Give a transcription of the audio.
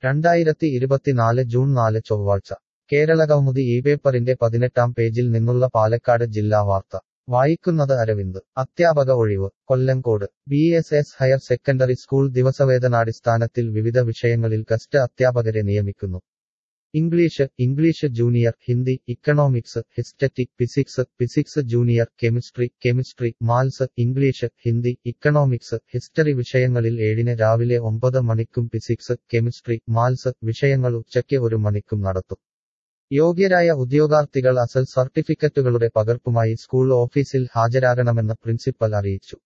രണ്ടായിരത്തി ഇരുപത്തിനാല് ജൂൺ നാല് ചൊവ്വാഴ്ച കേരളകൗമുദി ഈ പേപ്പറിന്റെ പതിനെട്ടാം പേജിൽ നിന്നുള്ള പാലക്കാട് ജില്ലാ വാർത്ത വായിക്കുന്നത് അരവിന്ദ് അധ്യാപക ഒഴിവ് Kollengode B S S higher secondary school ദിവസവേതനാടിസ്ഥാനത്തിൽ വിവിധ വിഷയങ്ങളിൽ ഗസ്റ്റ് അധ്യാപകരെ നിയമിക്കുന്നു English English junior Hindi economics history physics physics junior chemistry chemistry maths English Hindi economics history വിഷയങ്ങളിൽ ഏഴിന് രാവിലെ ഒമ്പത് മണിക്കും ഫിസിക്സ് കെമിസ്ട്രി മാത്സ് വിഷയങ്ങൾ ഉച്ചയ്ക്ക് ഒരു മണിക്കും നടത്തും യോഗ്യരായ ഉദ്യോഗാർത്ഥികൾ അസൽ സർട്ടിഫിക്കറ്റുകളുടെ പകർപ്പുമായി സ്കൂൾ ഓഫീസിൽ ഹാജരാകണമെന്ന് പ്രിൻസിപ്പൽ അറിയിച്ചു